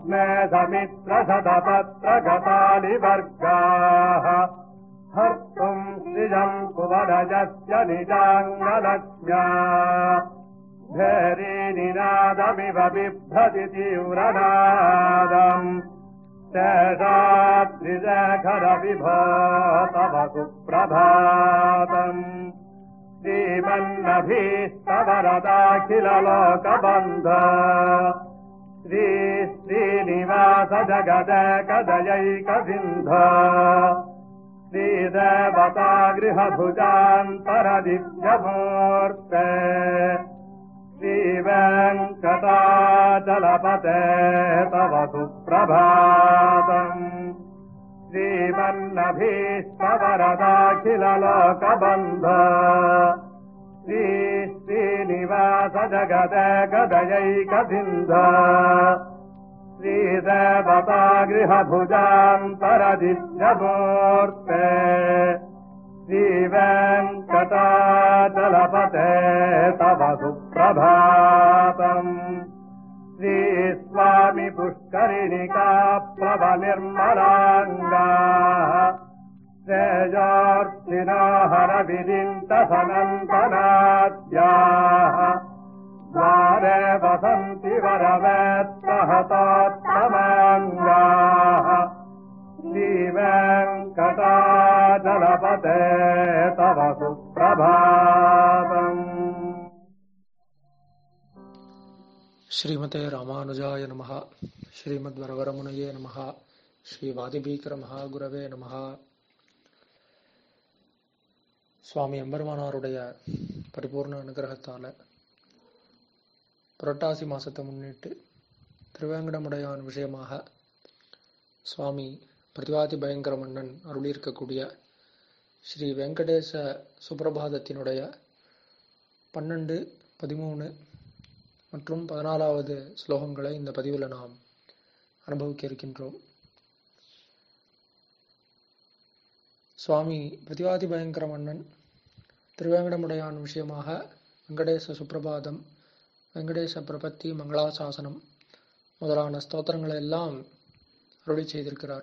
रत्ने समित्रशतपत्रगतालिवर्गाः हर्तुम् श्रियम् कुवरजस्य निजाङ्गलक्ष्म्या भेरीनिनादमिव बिभ्रति तीव्रनादम् शेषाद्रिशेखर विभो तव सुप्रभातम् श्रीमन्नभीस्तवरदाखिललोकबन्ध श्री श्रीनिवास जगद कदयैकसिन्ध श्रीदेवता गृहभुजान्तरदिव्यमूर्ते श्रीवेङ्कटाचलपते तव सुप्रभातम् श्रीमन्नभीष्टवरदाखिललोकबन्ध श्री श्रीनिवास जगद गदयैकसिन्ध श्रीदेवता गृहभुजान्तरदिव्यमूर्ते श्रीवेङ्कटाचलपते तव सुप्रभातम् श्रीस्वामि पुष्करिणिका प्लवनिर्मलाङ्गाः श्रेयोर्थिनो हरविरिन्तसनन्तनाद्याः द्वारे वसन्ति वरवेत्तहतात्तमाङ्गाः श्रीवेङ्कटाचलपते तव सुप्रभातम् ஸ்ரீமதே ராமானுஜாய நமः ஸ்ரீமத்வரவரமுனையே நமः ஸ்ரீவாதிபீகர மகாகுரவே நமः சுவாமி எம்பெருமானாருடைய பரிபூர்ண அனுகிரகத்தால புரட்டாசி மாசத்தை முன்னிட்டு திருவேங்கடமுடையான் விஷயமாக சுவாமி பிரதிவாதி பயங்கர மன்னன் அருளியிருக்கக்கூடிய ஸ்ரீ வெங்கடேச சுப்பிரபாதத்தினுடைய பன்னெண்டு பதிமூணு மற்றும் பதினாலாவது ஸ்லோகங்களை இந்த பதிவில் நாம் அனுபவிக்க இருக்கின்றோம் சுவாமி பிரதிவாதி பயங்கர மன்னன் திருவேங்கடமுடையான் விஷயமாக வெங்கடேச சுப்பிரபாதம் வெங்கடேச பிரபத்தி மங்களாசாசனம் முதலான ஸ்தோத்திரங்களை எல்லாம் அருளி செய்திருக்கிறார்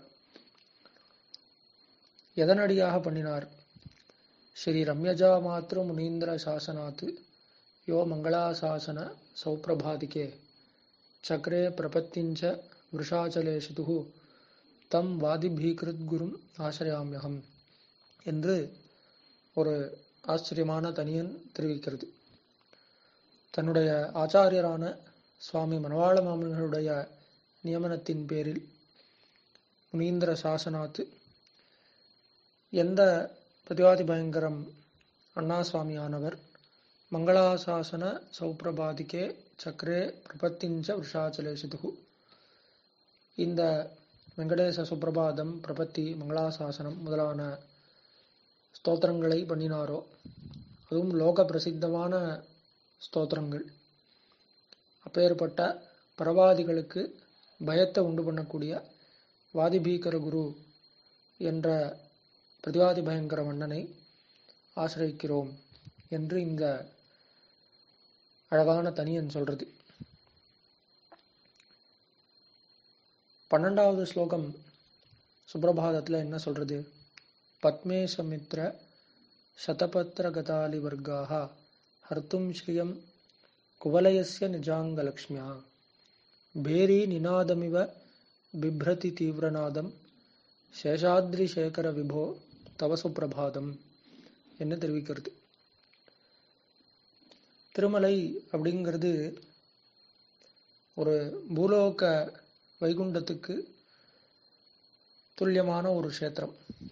எதனடியாக பண்ணினார் ஸ்ரீ ரம்யஜா மாத்ரு முனீந்திர சாசனாத்து யோ மங்களாசாசன சௌப்பிரபாதிகே சக்ரே பிரபத்திஞ்ச விருஷாச்சலேஷிது தம் வாதிபீகிருத் குரும் ஆசிரியாமியகம் என்று ஒரு ஆச்சரியமான தனியன் தெரிவிக்கிறது தன்னுடைய ஆச்சாரியரான சுவாமி மணவாள மாமன்களுடைய நியமனத்தின் பேரில் முனீந்திர சாசனாத்து எந்த பிரதிவாதி பயங்கரம் அண்ணா சுவாமியானவர் மங்களாசாசன சௌப்பிரபாதிக்கே சக்கரே பிரபத்திஞ்ச விஷாச்சலேஷிது இந்த வெங்கடேச சுப்பிரபாதம் பிரபத்தி மங்களாசாசனம் முதலான ஸ்தோத்திரங்களை பண்ணினாரோ அதுவும் லோக பிரசித்தமான ஸ்தோத்திரங்கள் அப்பேற்பட்ட பரவாதிகளுக்கு பயத்தை உண்டு பண்ணக்கூடிய வாதிபீகர குரு என்ற பிரதிவாதி பயங்கர மன்னனை ஆசிரியிக்கிறோம் என்று இந்த அழகான தனியன் சொல்றது பன்னெண்டாவது ஸ்லோகம் சுப்பிரபாதத்துல என்ன சொல்றது பத்மேசமித்ர சதபத்திர கதாலி வர்க்காக ஹர்த்தும் ஸ்ரீயம் குவலயஸ்ய நிஜாங்கலக்ஷ்மியா பேரி நிநாதமிவ பிப்ரதி தீவிரநாதம் சேஷாத்ரி சேகர விபோ தவ சுப்பிரபாதம் என்ன தெரிவிக்கிறது திருமலை அப்படிங்கிறது ஒரு பூலோக வைகுண்டத்துக்கு துல்லியமான ஒரு க்ஷேத்திரம்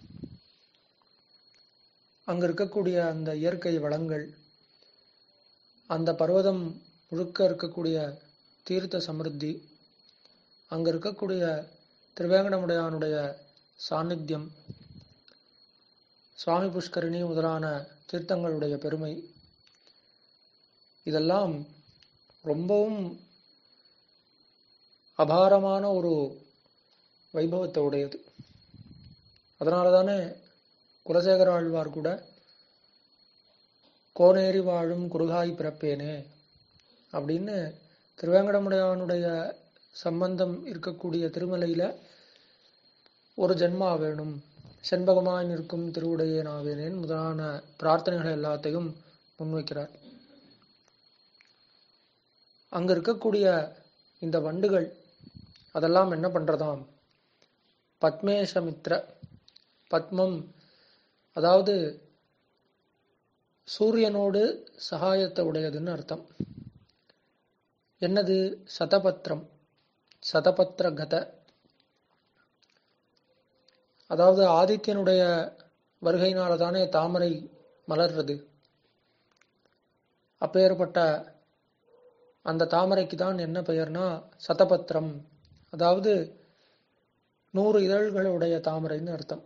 அங்க இருக்கக்கூடிய அந்த இயற்கை வளங்கள் அந்த பர்வதம் முழுக்க இருக்கக்கூடிய தீர்த்த சமிருத்தி அங்க இருக்கக்கூடிய திருவேங்கடமுடையானுடைய சாநித்தியம் சுவாமி புஷ்கரிணி முதலான தீர்த்தங்களுடைய பெருமை இதெல்லாம் ரொம்பவும் அபாரமான ஒரு வைபவத்தை உடையது அதனால தானே குலசேகர ஆழ்வார் கூட கோனேறி வாழும் குருகாய் பிறப்பேனே அப்படின்னு திருவேங்கடமுடையானுடைய சம்பந்தம் இருக்கக்கூடிய திருமலையில ஒரு ஜென்மா வேணும் செண்பகமாய் நிற்கும் திருவுடையே நாவேனேன் முதலான பிரார்த்தனைகள் எல்லாத்தையும் முன்வைக்கிறார் அங்க இருக்கக்கூடிய இந்த வண்டுகள் அதெல்லாம் என்ன பண்றதாம் பத்மேஷமித்ர பத்மம் அதாவது சூரியனோடு சகாயத்தை உடையதுன்னு அர்த்தம் என்னது சதபத்திரம் சதபத்திர கத அதாவது ஆதித்யனுடைய வருகையினால தானே தாமரை மலர்றது அப்பேற்பட்ட அந்த தாமரைக்கு தான் என்ன பெயர்னா சதபத்திரம் அதாவது நூறு இதழ்களுடைய தாமரைன்னு அர்த்தம்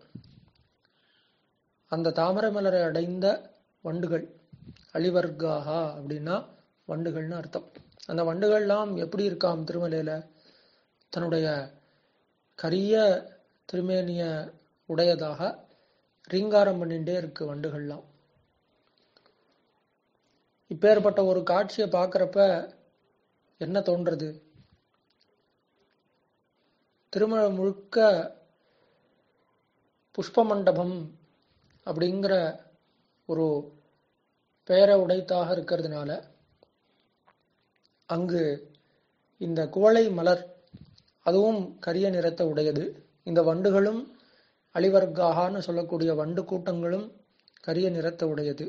அந்த தாமரை மலரை அடைந்த வண்டுகள் அழிவர்காகா அப்படின்னா வண்டுகள்னு அர்த்தம் அந்த வண்டுகள்லாம் எப்படி இருக்காம் திருமலையில தன்னுடைய கரிய திருமேனிய உடையதாக ரீங்காரம் பண்ணிட்டே இருக்கு வண்டுகள்லாம் இப்பேற்பட்ட ஒரு காட்சியை பார்க்கறப்ப என்ன தோன்றது திருமண முழுக்க புஷ்ப மண்டபம் அப்படிங்கிற ஒரு பெயரை உடைத்தாக இருக்கிறதுனால அங்கு இந்த குவளை மலர் அதுவும் கரிய நிறத்தை உடையது இந்த வண்டுகளும் அழிவர்காகான்னு சொல்லக்கூடிய வண்டு கூட்டங்களும் கரிய நிறத்தை உடையது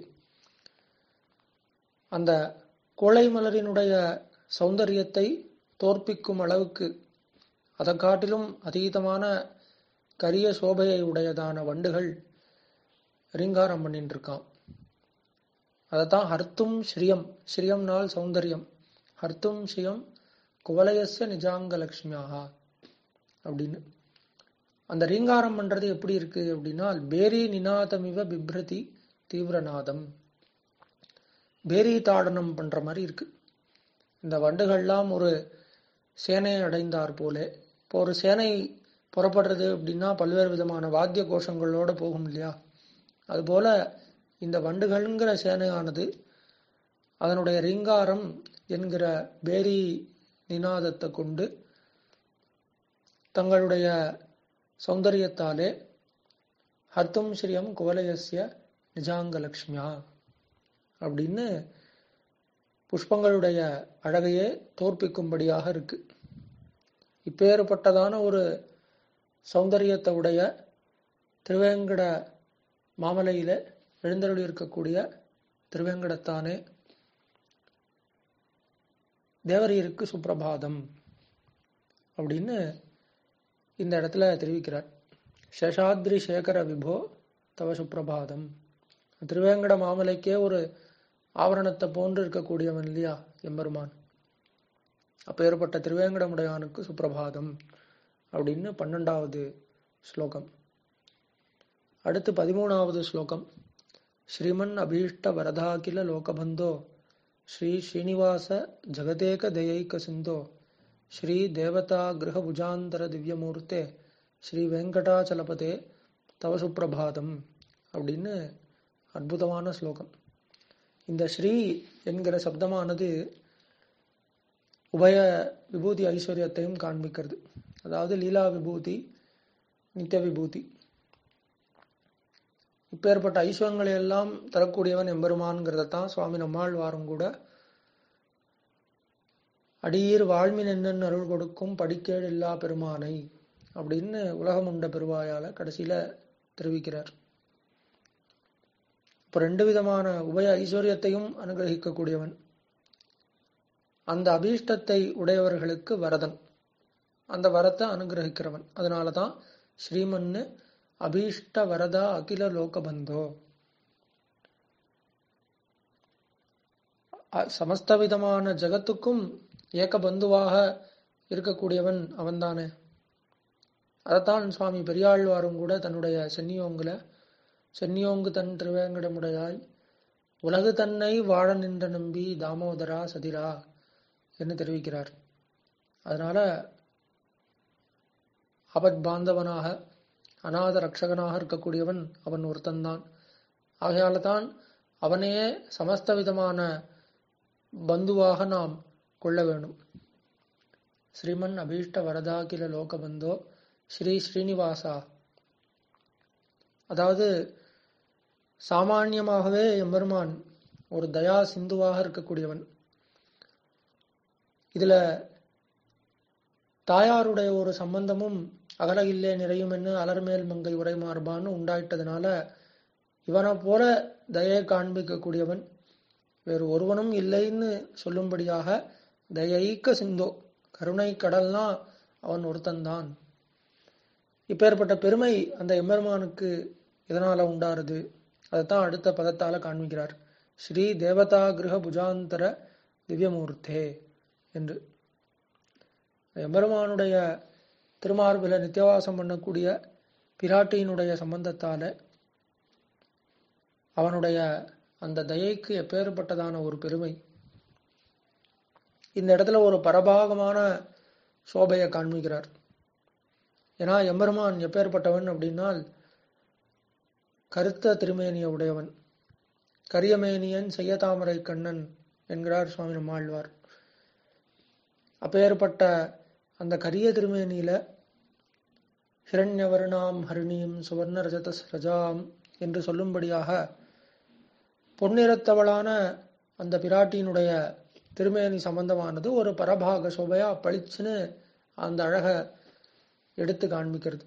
அந்த கோளை மலரினுடைய சௌந்தரியத்தை தோற்பிக்கும் அளவுக்கு அதை காட்டிலும் அதீதமான கரிய சோபையை உடையதான வண்டுகள் ரீங்காரம் பண்ணிட்டு இருக்கான் அதைத்தான் ஹர்த்தும் ஸ்ரீயம் ஸ்ரீயம்னால் சௌந்தரியம் ஹர்த்தும் ஸ்ரீயம் குவலயஸ்ய நிஜாங்க லக்ஷ்மியாக அப்படின்னு அந்த ரீங்காரம் பண்றது எப்படி இருக்கு அப்படின்னா பேரி நிநாதமிவ பிப்ரதி தீவிரநாதம் பேரி தாடனம் பண்ற மாதிரி இருக்கு இந்த வண்டுகள்லாம் ஒரு சேனையை அடைந்தார் போல இப்போ ஒரு சேனை புறப்படுறது அப்படின்னா பல்வேறு விதமான வாத்திய கோஷங்களோட போகும் இல்லையா அதுபோல இந்த வண்டுகள்ங்கிற சேனையானது அதனுடைய ரீங்காரம் என்கிற பேரி நிநாதத்தை கொண்டு தங்களுடைய சௌந்தரியத்தாலே ஹர்த்தும் ஸ்ரீயம் குவலயஸ்ய நிஜாங்க லக்ஷ்மியா அப்படின்னு புஷ்பங்களுடைய அழகையே தோற்பிக்கும்படியாக இருக்கு இப்பேற்பட்டதான ஒரு சௌந்தரியத்தை உடைய திருவேங்கட மாமலையில எழுந்தருளி இருக்கக்கூடிய திருவேங்கடத்தானே தேவரீருக்கு சுப்பிரபாதம் அப்படின்னு இந்த இடத்துல தெரிவிக்கிறார் சேஷாத்ரி சேகர விபோ தவ சுப்பிரபாதம் திருவேங்கட மாமலைக்கே ஒரு ஆவரணத்தை போன்று இருக்கக்கூடியவன் இல்லையா எம்பெருமான் அப்பேற்பட்ட திருவேங்கடமுடையானுக்கு சுப்பிரபாதம் அப்படின்னு பன்னெண்டாவது ஸ்லோகம் அடுத்து பதிமூணாவது ஸ்லோகம் ஸ்ரீமன் அபீஷ்ட வரதாகில லோகபந்தோ ஸ்ரீ ஸ்ரீனிவாச ஜகதேக தயைக சிந்தோ ஸ்ரீ தேவதா கிரகபுஜாந்தர திவ்யமூர்த்தே ஸ்ரீ வெங்கடாச்சலபதே தவ சுப்பிரபாதம் அப்படின்னு அற்புதமான ஸ்லோகம் இந்த ஸ்ரீ என்கிற சப்தமானது உபய விபூதி ஐஸ்வர்யத்தையும் காண்பிக்கிறது அதாவது லீலா விபூதி நித்திய விபூதி இப்பேற்பட்ட ஐஸ்வர்யங்களை எல்லாம் தரக்கூடியவன் எம்பெருமான்கிறதான் சுவாமி நம்மாழ்வாரும் கூட அடியீர் வாழ்மின் என்னென்னு அருள் கொடுக்கும் படிக்கேடு இல்லா பெருமானை அப்படின்னு உலகம் உண்ட பெருவாயால கடைசியில தெரிவிக்கிறார் இப்ப ரெண்டு விதமான உபய ஐஸ்வர்யத்தையும் அனுகிரகிக்கக்கூடியவன் அந்த அபீஷ்டத்தை உடையவர்களுக்கு வரதன் அந்த வரத்தை அனுகிரகிக்கிறவன் அதனாலதான் ஸ்ரீமன்னு அபீஷ்ட வரதா அகில லோகபந்தோ சமஸ்த விதமான ஜகத்துக்கும் ஏக பந்துவாக இருக்கக்கூடியவன் அவன்தானே அதைத்தான் சுவாமி பெரியாழ்வாரும் கூட தன்னுடைய சென்னியோங்குல சென்னியோங்கு தன் திருவேங்கடமுடையாய் உலகு தன்னை வாழ நின்ற நம்பி தாமோதரா சதிரா என்று தெரிவிக்கிறார் அதனால ஆபத் பாந்தவனாக அநாத ரட்சகனாக இருக்கக்கூடியவன் அவன் ஒருத்தன்தான் ஆகையால தான் அவனையே சமஸ்த விதமான பந்துவாக நாம் கொள்ள வேண்டும் ஸ்ரீமன் அபீஷ்ட வரதாகில லோகபந்தோ ஸ்ரீ ஸ்ரீனிவாசா அதாவது சாமானியமாகவே எம்பெருமான் ஒரு தயா சிந்துவாக இருக்கக்கூடியவன் இதுல தாயாருடைய ஒரு சம்பந்தமும் அகலகில்லே நிறையும் என்று அலர்மேல் மங்கை உரை மார்பான்னு உண்டாயிட்டதுனால இவனை போல தயை காண்பிக்கக்கூடியவன் வேறு ஒருவனும் இல்லைன்னு சொல்லும்படியாக தயைக்க சிந்தோ கருணை கடல்னா அவன் ஒருத்தன்தான் இப்பேற்பட்ட பெருமை அந்த எம்பெருமானுக்கு எதனால உண்டாருது அதைத்தான் அடுத்த பதத்தால காண்பிக்கிறார் ஸ்ரீ தேவதா கிரக புஜாந்தர திவ்யமூர்த்தே என்று எம்பெருமானுடைய திருமார்பில நித்தியவாசம் பண்ணக்கூடிய பிராட்டியினுடைய சம்பந்தத்தால அவனுடைய அந்த தயைக்கு எப்பேற்பட்டதான ஒரு பெருமை இந்த இடத்துல ஒரு பரபாகமான சோபையை காண்பிக்கிறார் ஏன்னா எம்பெருமான் எப்பேற்பட்டவன் அப்படின்னால் கருத்த திருமேனிய உடையவன் கரியமேனியன் செய்யதாமரை கண்ணன் என்கிறார் சுவாமி நம்மாழ்வார் அப்பேற்பட்ட அந்த கரிய திருமேனியில ஹிரண்யவர்ணாம் ஹரிணியும் சுவர்ண ரஜத ரஜாம் என்று சொல்லும்படியாக பொன்னிறத்தவளான அந்த பிராட்டியினுடைய திருமேனி சம்பந்தமானது ஒரு பரபாக சோபையா பளிச்சுன்னு அந்த அழக எடுத்து காண்பிக்கிறது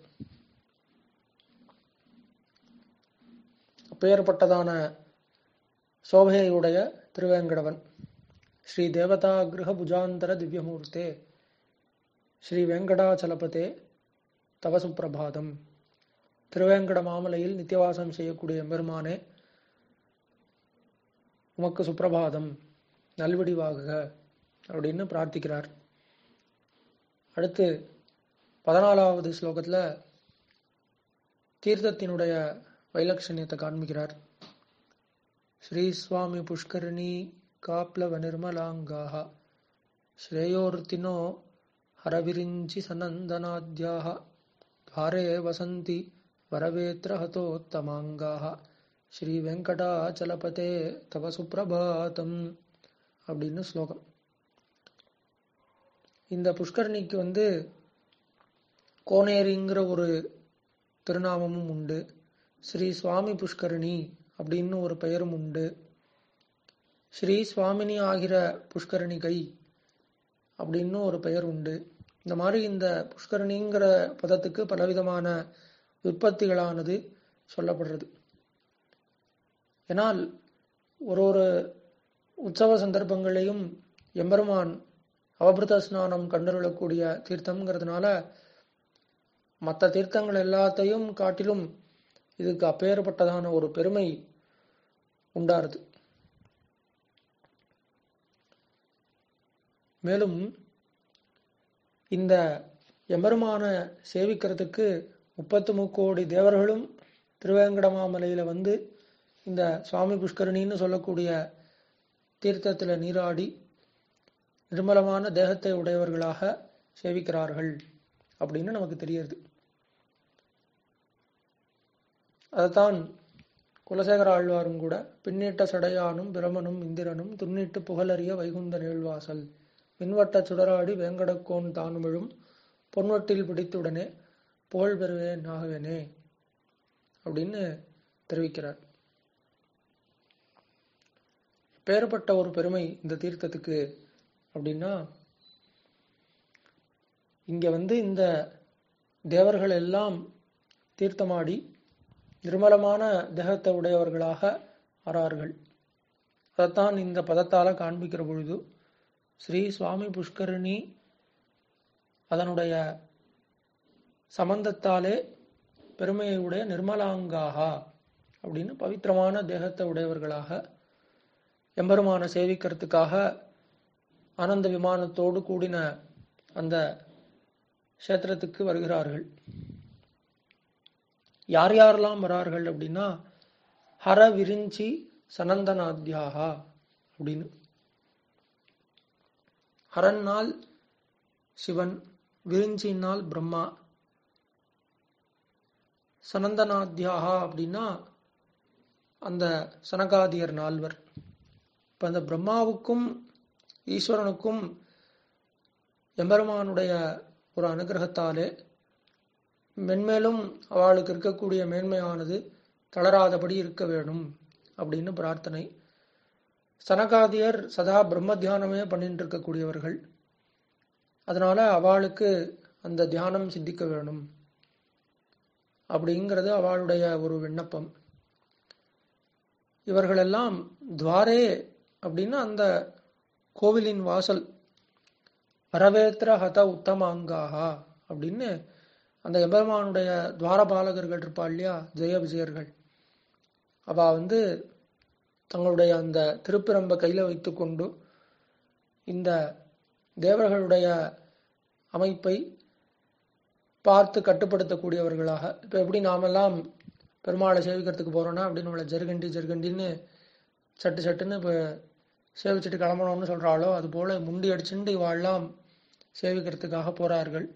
அப்பேற்பட்டதான சோபையுடைய திருவேங்கடவன் ஸ்ரீ தேவதா கிரக புஜாந்தர திவ்யமூர்த்தே ஸ்ரீ வெங்கடாச்சலபதே தவ சுப்பிரபாதம் திருவேங்கட மாமலையில் நித்தியவாசம் செய்யக்கூடிய எம்பெருமானே உமக்கு சுப்பிரபாதம் நல்வடிவாகுக அப்படின்னு பிரார்த்திக்கிறார் அடுத்து பதினாலாவது ஸ்லோகத்துல தீர்த்தத்தினுடைய வைலட்சண்யத்தை காண்பிக்கிறார் ஸ்ரீ சுவாமி புஷ்கரணி காப்லவ நிர்மலாங்காக ஸ்ரேயோர்த்தினோ ஹரவிரிஞ்சி சனந்தனாத்யாக துவாரே வசந்தி வரவேத்ர ஹதோத்தமாங்காக ஸ்ரீ வெங்கடாச்சலபதே தவ சுப்பிரபாதம் அப்படின்னு ஸ்லோகம் இந்த புஷ்கரணிக்கு வந்து கோனேரிங்கிற ஒரு திருநாமமும் உண்டு ஸ்ரீ சுவாமி புஷ்கரணி அப்படின்னு ஒரு பெயரும் உண்டு ஸ்ரீ சுவாமினி ஆகிற புஷ்கரணிகை அப்படின்னு ஒரு பெயர் உண்டு இந்த மாதிரி இந்த புஷ்கரணிங்கிற பதத்துக்கு பலவிதமான உற்பத்திகளானது சொல்லப்படுறது ஏனால் ஒரு ஒரு உற்சவ சந்தர்ப்பங்களையும் எம்பெருமான் அவபிருத ஸ்நானம் கண்டருளக்கூடிய தீர்த்தம்ங்கிறதுனால மற்ற தீர்த்தங்கள் எல்லாத்தையும் காட்டிலும் இதுக்கு அப்பேற்பட்டதான ஒரு பெருமை உண்டாருது மேலும் இந்த எம்பெருமான சேவிக்கிறதுக்கு முப்பத்து முக்கோடி தேவர்களும் திருவேங்கடமாமலையில வந்து இந்த சுவாமி புஷ்கரணின்னு சொல்லக்கூடிய தீர்த்தத்தில் நீராடி நிர்மலமான தேகத்தை உடையவர்களாக சேவிக்கிறார்கள் அப்படின்னு நமக்கு தெரியுது அதைத்தான் குலசேகர ஆழ்வாரும் கூட பின்னிட்ட சடையானும் பிரமனும் இந்திரனும் துன்னிட்டு புகழறிய வைகுந்த நீழ்வாசல் மின்வட்ட சுடராடி வேங்கடக்கோன் தானுமிழும் பொன்வட்டில் பிடித்துடனே புகழ் பெறுவேன் ஆகவேனே அப்படின்னு தெரிவிக்கிறார் பேர்பட்ட ஒரு பெருமை இந்த தீர்த்தத்துக்கு அப்படின்னா இங்க வந்து இந்த தேவர்கள் எல்லாம் தீர்த்தமாடி நிர்மலமான தேகத்தை உடையவர்களாக ஆறார்கள் அதைத்தான் இந்த பதத்தால காண்பிக்கிற பொழுது ஸ்ரீ சுவாமி புஷ்கரிணி அதனுடைய சம்பந்தத்தாலே பெருமையை உடைய நிர்மலாங்காகா அப்படின்னு பவித்திரமான தேகத்தை உடையவர்களாக எம்பெருமான சேவிக்கிறதுக்காக ஆனந்த விமானத்தோடு கூடின அந்த கஷேத்திரத்துக்கு வருகிறார்கள் யார் யாரெல்லாம் வரார்கள் அப்படின்னா ஹர விரிஞ்சி சனந்தனாத்யாகா அப்படின்னு ஹரன்னால் சிவன் விரிஞ்சினால் பிரம்மா சனந்தனாத்யாகா அப்படின்னா அந்த சனகாதியர் நால்வர் இப்ப அந்த பிரம்மாவுக்கும் ஈஸ்வரனுக்கும் எம்பெருமானுடைய ஒரு அனுகிரகத்தாலே மென்மேலும் அவளுக்கு இருக்கக்கூடிய மேன்மையானது தளராதபடி இருக்க வேணும் அப்படின்னு பிரார்த்தனை சனகாதியர் சதா பிரம்ம தியானமே பண்ணிட்டு இருக்கக்கூடியவர்கள் அதனால அவளுக்கு அந்த தியானம் சித்திக்க வேணும் அப்படிங்கிறது அவளுடைய ஒரு விண்ணப்பம் இவர்களெல்லாம் துவாரே அப்படின்னு அந்த கோவிலின் வாசல் வரவேத்திர ஹத உத்தமாங்காகா அப்படின்னு அந்த எம்பெருமானுடைய துவாரபாலகர்கள் இருப்பா இல்லையா ஜெய விஜயர்கள் அவ வந்து தங்களுடைய அந்த திருப்பிரம்ப கையில வைத்துக்கொண்டு இந்த தேவர்களுடைய அமைப்பை பார்த்து கட்டுப்படுத்தக்கூடியவர்களாக இப்போ எப்படி நாமெல்லாம் பெருமாளை சேவிக்கிறதுக்கு போறோம்னா அப்படின்னு நம்மளை ஜெருகண்டி ஜெருகண்டின்னு சட்டு சட்டுன்னு இப்போ சேவிச்சுட்டு கிளம்பணும்னு சொல்றாளோ அது போல முண்டி அடிச்சுட்டு இவாள்லாம் சேவிக்கிறதுக்காக போறார்கள்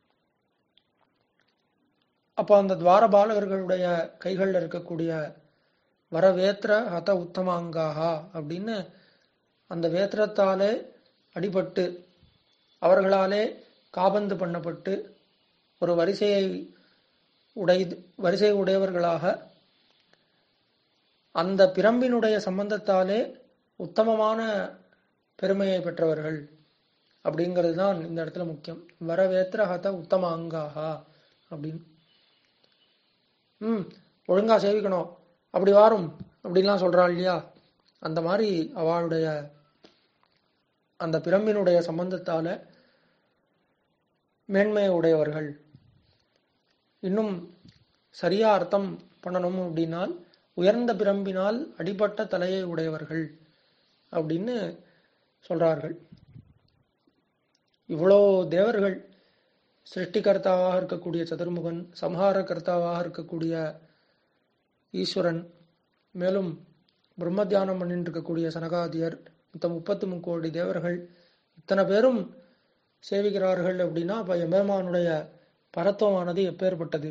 அப்போ அந்த துவாரபாலகர்களுடைய கைகளில் இருக்கக்கூடிய வரவேத்திர ஹத உத்தமாங்காகா அப்படின்னு அந்த வேத்திரத்தாலே அடிபட்டு அவர்களாலே காபந்து பண்ணப்பட்டு ஒரு வரிசையை உடை வரிசை உடையவர்களாக அந்த பிரம்பினுடைய சம்பந்தத்தாலே உத்தமமான பெருமையை பெற்றவர்கள் அப்படிங்கிறது தான் இந்த இடத்துல முக்கியம் வரவேத்திர ஹத உத்தம அங்காகா அப்படின்னு ம் ஒழுங்கா சேவிக்கணும் அப்படி வாரும் அப்படின்லாம் சொல்றாள் இல்லையா அந்த மாதிரி அவளுடைய அந்த பிரம்பினுடைய சம்பந்தத்தால மேன்மையை உடையவர்கள் இன்னும் சரியா அர்த்தம் பண்ணணும் அப்படின்னால் உயர்ந்த பிரம்பினால் அடிபட்ட தலையை உடையவர்கள் அப்படின்னு சொல்றார்கள் இவ்வளோ தேவர்கள் சிருஷ்டிகர்த்தாவாக இருக்கக்கூடிய சதுர்முகன் சம்ஹார கர்த்தாவாக இருக்கக்கூடிய ஈஸ்வரன் மேலும் பிரம்ம தியானம் பண்ணிட்டு இருக்கக்கூடிய சனகாதியர் மொத்தம் முப்பத்தி முக்கோடி தேவர்கள் இத்தனை பேரும் சேவிக்கிறார்கள் அப்படின்னா அப்ப எம்பெருமானுடைய பரத்துவமானது எப்பேற்பட்டது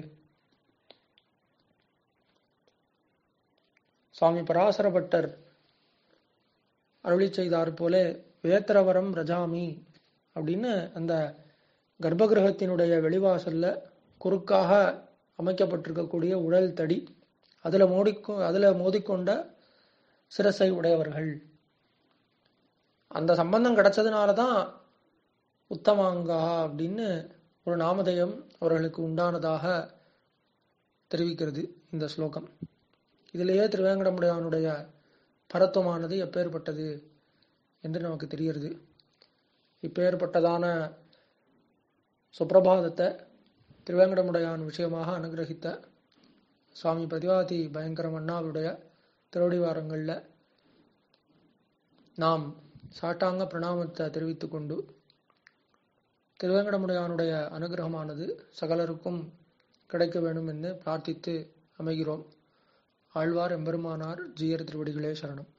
சுவாமி பராசர பட்டர் அருளி செய்தார் போலே வேத்திரவரம் ரஜாமி அப்படின்னு அந்த கர்ப்பகிரகத்தினுடைய வெளிவாசல்ல குறுக்காக அமைக்கப்பட்டிருக்கக்கூடிய உடல் தடி அதுல மோடிக்கொ அதுல மோதிக்கொண்ட சிரசை உடையவர்கள் அந்த சம்பந்தம் கிடைச்சதுனால தான் உத்தமாங்கா அப்படின்னு ஒரு நாமதேயம் அவர்களுக்கு உண்டானதாக தெரிவிக்கிறது இந்த ஸ்லோகம் இதிலேயே திருவேங்கடமுடையானுடைய பரத்துவமானது எப்பேற்பட்டது என்று நமக்கு தெரிகிறது இப்பேற்பட்டதான சுப்பிரபாதத்தை திருவேங்கடமுடையான் விஷயமாக அனுகிரகித்த சுவாமி பதிவாதி பயங்கரம் அண்ணாவுடைய திருவடிவாரங்களில் நாம் சாட்டாங்க பிரணாமத்தை தெரிவித்துக் கொண்டு திருவேங்கடமுடையானுடைய அனுகிரகமானது சகலருக்கும் கிடைக்க வேண்டும் என்று பிரார்த்தித்து அமைகிறோம் ஆழ்வார் எம்பெருமானார் ஜீயர் திருவடிகளே சரணம்